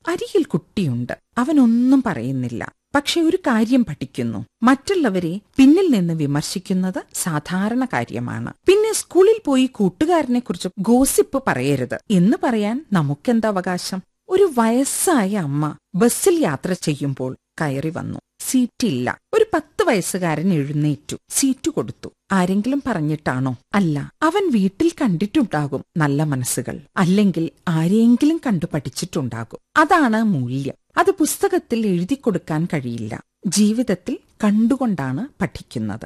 അരികിൽ കുട്ടിയുണ്ട് അവനൊന്നും പറയുന്നില്ല പക്ഷെ ഒരു കാര്യം പഠിക്കുന്നു മറ്റുള്ളവരെ പിന്നിൽ നിന്ന് വിമർശിക്കുന്നത് സാധാരണ കാര്യമാണ് പിന്നെ സ്കൂളിൽ പോയി കൂട്ടുകാരനെ കുറിച്ച് ഗോസിപ്പ് പറയരുത് എന്ന് പറയാൻ നമുക്കെന്താ അവകാശം ഒരു വയസ്സായ അമ്മ ബസ്സിൽ യാത്ര ചെയ്യുമ്പോൾ കയറി വന്നു സീറ്റില്ല ഒരു പത്ത് വയസ്സുകാരൻ എഴുന്നേറ്റു സീറ്റ് കൊടുത്തു ആരെങ്കിലും പറഞ്ഞിട്ടാണോ അല്ല അവൻ വീട്ടിൽ കണ്ടിട്ടുണ്ടാകും നല്ല മനസ്സുകൾ അല്ലെങ്കിൽ ആരെയെങ്കിലും കണ്ടു പഠിച്ചിട്ടുണ്ടാകും അതാണ് മൂല്യം അത് പുസ്തകത്തിൽ എഴുതി കൊടുക്കാൻ കഴിയില്ല ജീവിതത്തിൽ കണ്ടുകൊണ്ടാണ് പഠിക്കുന്നത്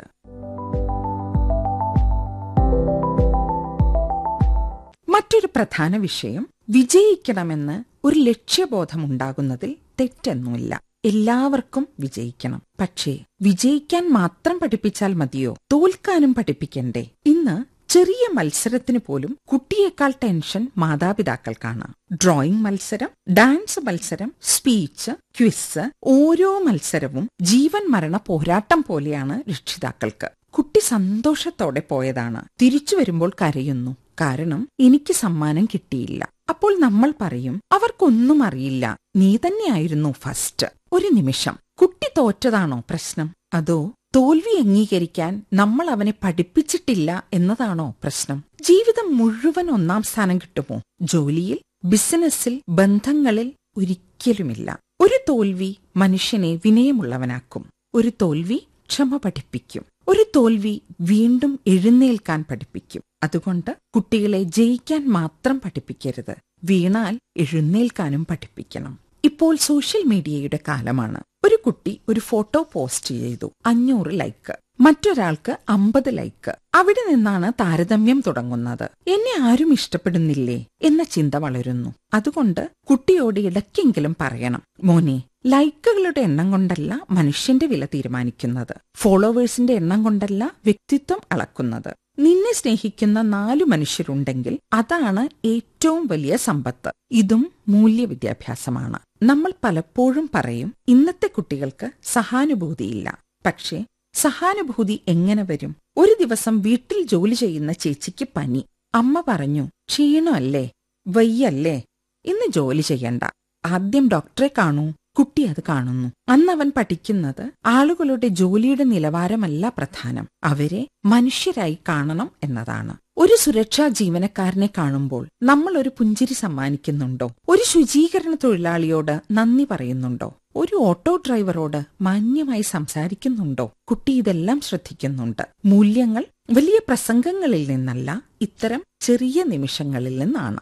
മറ്റൊരു പ്രധാന വിഷയം വിജയിക്കണമെന്ന് ഒരു ലക്ഷ്യബോധമുണ്ടാകുന്നതിൽ തെറ്റൊന്നുമില്ല എല്ലാവർക്കും വിജയിക്കണം പക്ഷേ വിജയിക്കാൻ മാത്രം പഠിപ്പിച്ചാൽ മതിയോ തോൽക്കാനും പഠിപ്പിക്കണ്ടേ ഇന്ന് ചെറിയ മത്സരത്തിന് പോലും കുട്ടിയേക്കാൾ ടെൻഷൻ മാതാപിതാക്കൾക്കാണ് ഡ്രോയിങ് മത്സരം ഡാൻസ് മത്സരം സ്പീച്ച് ക്വിസ് ഓരോ മത്സരവും ജീവൻ മരണ പോരാട്ടം പോലെയാണ് രക്ഷിതാക്കൾക്ക് കുട്ടി സന്തോഷത്തോടെ പോയതാണ് തിരിച്ചു വരുമ്പോൾ കരയുന്നു കാരണം എനിക്ക് സമ്മാനം കിട്ടിയില്ല അപ്പോൾ നമ്മൾ പറയും അവർക്കൊന്നും അറിയില്ല നീ തന്നെയായിരുന്നു ഫസ്റ്റ് ഒരു നിമിഷം കുട്ടി തോറ്റതാണോ പ്രശ്നം അതോ തോൽവി അംഗീകരിക്കാൻ നമ്മൾ അവനെ പഠിപ്പിച്ചിട്ടില്ല എന്നതാണോ പ്രശ്നം ജീവിതം മുഴുവൻ ഒന്നാം സ്ഥാനം കിട്ടുമോ ജോലിയിൽ ബിസിനസ്സിൽ ബന്ധങ്ങളിൽ ഒരിക്കലുമില്ല ഒരു തോൽവി മനുഷ്യനെ വിനയമുള്ളവനാക്കും ഒരു തോൽവി ക്ഷമ പഠിപ്പിക്കും ഒരു തോൽവി വീണ്ടും എഴുന്നേൽക്കാൻ പഠിപ്പിക്കും അതുകൊണ്ട് കുട്ടികളെ ജയിക്കാൻ മാത്രം പഠിപ്പിക്കരുത് വീണാൽ എഴുന്നേൽക്കാനും പഠിപ്പിക്കണം ഇപ്പോൾ സോഷ്യൽ മീഡിയയുടെ കാലമാണ് ഒരു കുട്ടി ഒരു ഫോട്ടോ പോസ്റ്റ് ചെയ്തു അഞ്ഞൂറ് ലൈക്ക് മറ്റൊരാൾക്ക് അമ്പത് ലൈക്ക് അവിടെ നിന്നാണ് താരതമ്യം തുടങ്ങുന്നത് എന്നെ ആരും ഇഷ്ടപ്പെടുന്നില്ലേ എന്ന ചിന്ത വളരുന്നു അതുകൊണ്ട് കുട്ടിയോട് ഇടയ്ക്കെങ്കിലും പറയണം മോനെ ലൈക്കുകളുടെ എണ്ണം കൊണ്ടല്ല മനുഷ്യന്റെ വില തീരുമാനിക്കുന്നത് ഫോളോവേഴ്സിന്റെ എണ്ണം കൊണ്ടല്ല വ്യക്തിത്വം അളക്കുന്നത് നിന്നെ സ്നേഹിക്കുന്ന നാലു മനുഷ്യരുണ്ടെങ്കിൽ അതാണ് ഏറ്റവും വലിയ സമ്പത്ത് ഇതും മൂല്യവിദ്യാഭ്യാസമാണ് നമ്മൾ പലപ്പോഴും പറയും ഇന്നത്തെ കുട്ടികൾക്ക് സഹാനുഭൂതിയില്ല പക്ഷേ സഹാനുഭൂതി എങ്ങനെ വരും ഒരു ദിവസം വീട്ടിൽ ജോലി ചെയ്യുന്ന ചേച്ചിക്ക് പനി അമ്മ പറഞ്ഞു ക്ഷീണമല്ലേ വയ്യല്ലേ ഇന്ന് ജോലി ചെയ്യണ്ട ആദ്യം ഡോക്ടറെ കാണൂ കുട്ടി അത് കാണുന്നു അന്നവൻ പഠിക്കുന്നത് ആളുകളുടെ ജോലിയുടെ നിലവാരമല്ല പ്രധാനം അവരെ മനുഷ്യരായി കാണണം എന്നതാണ് ഒരു സുരക്ഷാ ജീവനക്കാരനെ കാണുമ്പോൾ നമ്മൾ ഒരു പുഞ്ചിരി സമ്മാനിക്കുന്നുണ്ടോ ഒരു ശുചീകരണ തൊഴിലാളിയോട് നന്ദി പറയുന്നുണ്ടോ ഒരു ഓട്ടോ ഡ്രൈവറോട് മാന്യമായി സംസാരിക്കുന്നുണ്ടോ കുട്ടി ഇതെല്ലാം ശ്രദ്ധിക്കുന്നുണ്ട് മൂല്യങ്ങൾ വലിയ പ്രസംഗങ്ങളിൽ നിന്നല്ല ഇത്തരം ചെറിയ നിമിഷങ്ങളിൽ നിന്നാണ്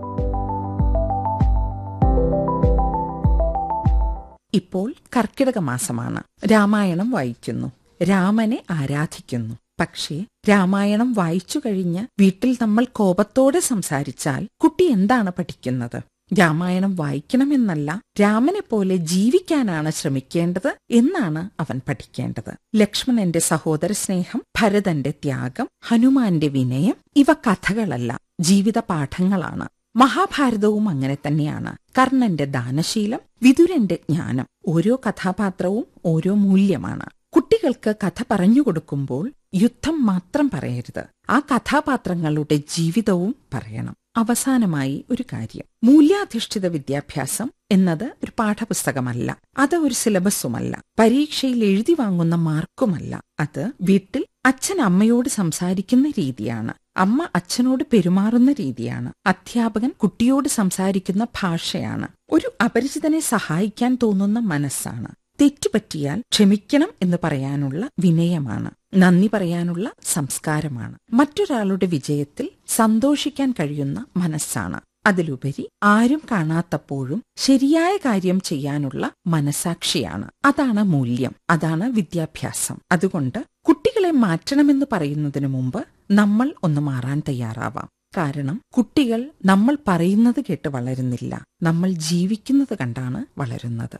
ഇപ്പോൾ കർക്കിടക മാസമാണ് രാമായണം വായിക്കുന്നു രാമനെ ആരാധിക്കുന്നു പക്ഷേ രാമായണം വായിച്ചു കഴിഞ്ഞ് വീട്ടിൽ നമ്മൾ കോപത്തോടെ സംസാരിച്ചാൽ കുട്ടി എന്താണ് പഠിക്കുന്നത് രാമായണം വായിക്കണമെന്നല്ല രാമനെ പോലെ ജീവിക്കാനാണ് ശ്രമിക്കേണ്ടത് എന്നാണ് അവൻ പഠിക്കേണ്ടത് ലക്ഷ്മണന്റെ സഹോദര സ്നേഹം ഭരതന്റെ ത്യാഗം ഹനുമാന്റെ വിനയം ഇവ കഥകളല്ല ജീവിത പാഠങ്ങളാണ് മഹാഭാരതവും അങ്ങനെ തന്നെയാണ് കർണന്റെ ദാനശീലം വിതുരന്റെ ജ്ഞാനം ഓരോ കഥാപാത്രവും ഓരോ മൂല്യമാണ് കുട്ടികൾക്ക് കഥ പറഞ്ഞു കൊടുക്കുമ്പോൾ യുദ്ധം മാത്രം പറയരുത് ആ കഥാപാത്രങ്ങളുടെ ജീവിതവും പറയണം അവസാനമായി ഒരു കാര്യം മൂല്യാധിഷ്ഠിത വിദ്യാഭ്യാസം എന്നത് ഒരു പാഠപുസ്തകമല്ല അത് ഒരു സിലബസുമല്ല പരീക്ഷയിൽ എഴുതി വാങ്ങുന്ന മാർക്കുമല്ല അത് വീട്ടിൽ അച്ഛൻ അമ്മയോട് സംസാരിക്കുന്ന രീതിയാണ് അമ്മ അച്ഛനോട് പെരുമാറുന്ന രീതിയാണ് അധ്യാപകൻ കുട്ടിയോട് സംസാരിക്കുന്ന ഭാഷയാണ് ഒരു അപരിചിതനെ സഹായിക്കാൻ തോന്നുന്ന മനസ്സാണ് തെറ്റുപറ്റിയാൽ ക്ഷമിക്കണം എന്ന് പറയാനുള്ള വിനയമാണ് നന്ദി പറയാനുള്ള സംസ്കാരമാണ് മറ്റൊരാളുടെ വിജയത്തിൽ സന്തോഷിക്കാൻ കഴിയുന്ന മനസ്സാണ് അതിലുപരി ആരും കാണാത്തപ്പോഴും ശരിയായ കാര്യം ചെയ്യാനുള്ള മനസാക്ഷിയാണ് അതാണ് മൂല്യം അതാണ് വിദ്യാഭ്യാസം അതുകൊണ്ട് കുട്ടികളെ മാറ്റണമെന്ന് പറയുന്നതിനു മുമ്പ് നമ്മൾ ഒന്ന് മാറാൻ തയ്യാറാവാം കാരണം കുട്ടികൾ നമ്മൾ പറയുന്നത് കേട്ട് വളരുന്നില്ല നമ്മൾ ജീവിക്കുന്നത് കണ്ടാണ് വളരുന്നത്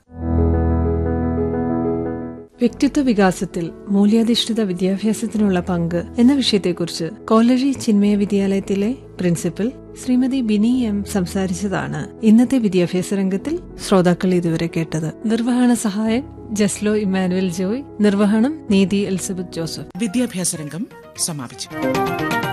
വ്യക്തിത്വ വികാസത്തിൽ മൂല്യാധിഷ്ഠിത വിദ്യാഭ്യാസത്തിനുള്ള പങ്ക് എന്ന വിഷയത്തെക്കുറിച്ച് കോളേജ് ചിന്മയ വിദ്യാലയത്തിലെ പ്രിൻസിപ്പൽ ശ്രീമതി ബിനി എം സംസാരിച്ചതാണ് ഇന്നത്തെ വിദ്യാഭ്യാസ രംഗത്തിൽ ശ്രോതാക്കൾ ഇതുവരെ കേട്ടത് നിർവഹണ സഹായം ജസ്ലോ ഇമാനുവൽ ജോയ് നിർവഹണം നീതി എലിസബത്ത് ജോസഫ് വിദ്യാഭ്യാസ രംഗം സമാപിച്ചു